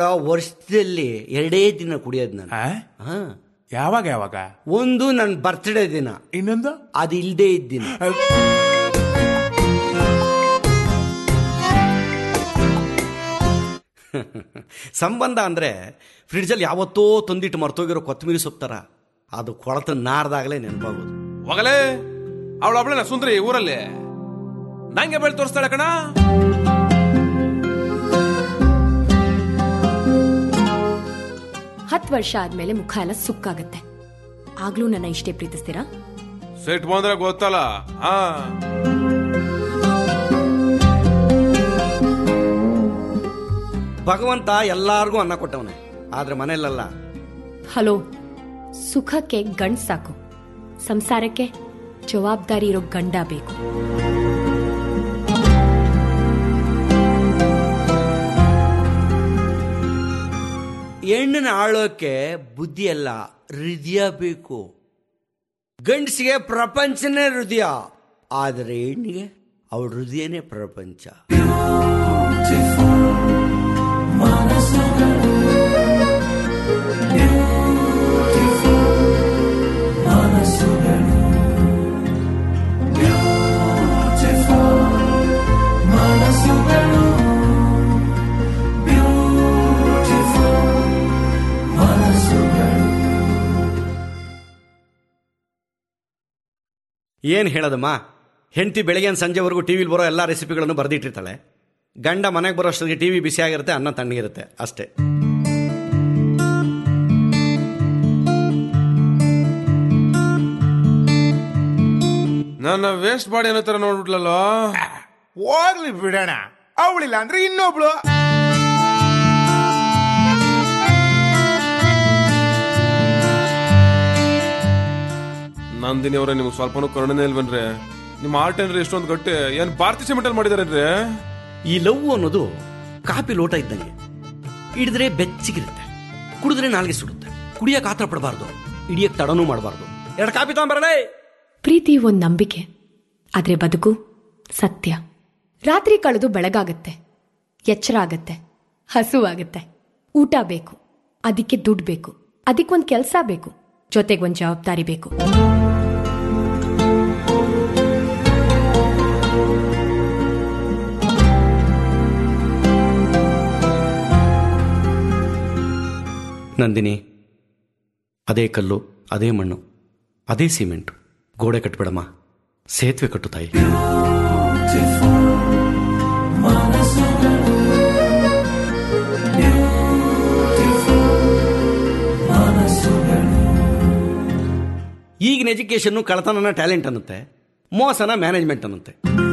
ನೋಡೋ ವರ್ಷದಲ್ಲಿ ಎರಡೇ ದಿನ ಕುಡಿಯೋದು ನಾನು ಆ? ಹಾ ಯಾವಾಗ ಯಾವಾಗ ಒಂದು ನನ್ನ ಬರ್ತ್ಡೇ ದಿನ ಇನ್ನೊಂದು ಅದು ಇಲ್ದೇ ಇದ್ದಿನ ಸಂಬಂಧ ಅಂದ್ರೆ ಫ್ರಿಡ್ಜಲ್ಲಿ ಯಾವತ್ತೋ ತಂದಿಟ್ಟು ಮರ್ತೋಗಿರೋ ಕೊತ್ತಂಬರಿ ಸೊಪ್ಪು ಥರ ಅದು ಕೊಳತ ನಾರ್ದಾಗಲೇ ನೆನಪಾಗೋದು ಹೋಗಲೇ ಅವಳ ಒಬ್ಳನ ಸುಂದ್ರಿ ಊರಲ್ಲಿ ನಂಗೆ ಬೆಳ್ ತೋರಿಸ್ತಾಳೆ ಕಣ ಹತ್ತು ವರ್ಷ ಆದ್ಮೇಲೆ ಮುಖ ಎಲ್ಲ ಸುಕ್ಕಾಗತ್ತೆ ಆಗ್ಲೂ ನನ್ನ ಇಷ್ಟೇ ಪ್ರೀತಿಸ್ತೀರಾ ಸೆಟ್ ಬಂದ್ರೆ ಗೊತ್ತಲ್ಲ ಹಾ ಭಗವಂತ ಎಲ್ಲಾರ್ಗೂ ಅನ್ನ ಕೊಟ್ಟವನೆ ಆದ್ರೆ ಮನೆಯಲ್ಲ ಹಲೋ ಸುಖಕ್ಕೆ ಗಂಡ್ ಸಾಕು ಸಂಸಾರಕ್ಕೆ ಜವಾಬ್ದಾರಿ ಇರೋ ಗಂಡ ಬೇಕು ಹೆಣ್ಣನ ಆಳೋಕೆ ಬುದ್ಧಿ ಅಲ್ಲ ಹೃದಯ ಬೇಕು ಗಂಡಸಿಗೆ ಪ್ರಪಂಚನೇ ಹೃದಯ ಆದರೆ ಹೆಣ್ಣಿಗೆ ಅವಳ ಹೃದಯನೇ ಪ್ರಪಂಚ ಏನು ಹೇಳೋದಮ್ಮ ಹೆಂಡತಿ ಬೆಳಗ್ಗೆ ಸಂಜೆವರೆಗೂ ಟಿ ವಿಲಿ ಬರೋ ಎಲ್ಲ ರೆಸಿಪಿಗಳನ್ನು ಬರೆದಿಟ್ಟಿರ್ತಾಳೆ ಗಂಡ ಮನೆಗೆ ಬರೋ ಅಷ್ಟೊತ್ತಿಗೆ ಟಿ ವಿ ಬಿಸಿಯಾಗಿರುತ್ತೆ ಅನ್ನ ತಣ್ಣಗಿರುತ್ತೆ ಅಷ್ಟೇ ನನ್ನ ವೇಸ್ಟ್ ಬಾಡಿ ಅನ್ನೋ ತರ ನೋಡ್ಬಿಟ್ಲಲ್ಲ ಹೋಗ್ಲಿ ಬಿಡೋಣ ಅವಳಿಲ್ಲ ಅಂದ್ರೆ ಇನ್ನೊಬ್ಳು ನಂದಿನಿ ಅವರೇ ನಿಮ್ಗೆ ಸ್ವಲ್ಪನೂ ಕರುಣನೆ ಇಲ್ವನ್ರಿ ನಿಮ್ಮ ಆರ್ಟ್ ಏನ್ರಿ ಎಷ್ಟೊಂದು ಗಟ್ಟಿ ಏನ್ ಭಾರತಿ ಸಿಮೆಂಟಲ್ ಮಾಡಿದಾರೇನ್ರಿ ಈ ಲವ್ ಅನ್ನೋದು ಕಾಪಿ ಲೋಟ ಇದ್ದಂಗೆ ಹಿಡಿದ್ರೆ ಬೆಚ್ಚಗಿರುತ್ತೆ ಕುಡಿದ್ರೆ ನಾಲ್ಗೆ ಸುಡುತ್ತೆ ಕುಡಿಯಕ್ಕೆ ಆತರ ಪಡಬಾರ್ದು ಹಿಡಿಯಕ್ಕೆ ತಡನೂ ಮಾಡಬಾರ್ದು ಎರಡು ಕಾಪಿ ತಗೊಂಬರಲೇ ಪ್ರೀತಿ ಒಂದ್ ನಂಬಿಕೆ ಆದ್ರೆ ಬದುಕು ಸತ್ಯ ರಾತ್ರಿ ಕಳೆದು ಬೆಳಗಾಗತ್ತೆ ಎಚ್ಚರ ಆಗತ್ತೆ ಹಸುವಾಗತ್ತೆ ಊಟ ಬೇಕು ಅದಕ್ಕೆ ದುಡ್ಡು ಬೇಕು ಅದಕ್ಕೊಂದ್ ಕೆಲ್ಸ ಬೇಕು ಜೊತೆಗೊಂದ್ ಜವಾಬ್ದಾರಿ ಬೇಕು ನಂದಿನಿ ಅದೇ ಕಲ್ಲು ಅದೇ ಮಣ್ಣು ಅದೇ ಸಿಮೆಂಟು ಗೋಡೆ ಕಟ್ಬೇಡಮ್ಮ ಸೇತುವೆ ಕಟ್ಟು ತಾಯಿ ಈಗಿನ ಎಜುಕೇಶನ್ನು ಕಳತನನ ಟ್ಯಾಲೆಂಟ್ ಅನ್ನುತ್ತೆ ಮೋಸನ ಮ್ಯಾನೇಜ್ಮೆಂಟ್ ಅನ್ನುತ್ತೆ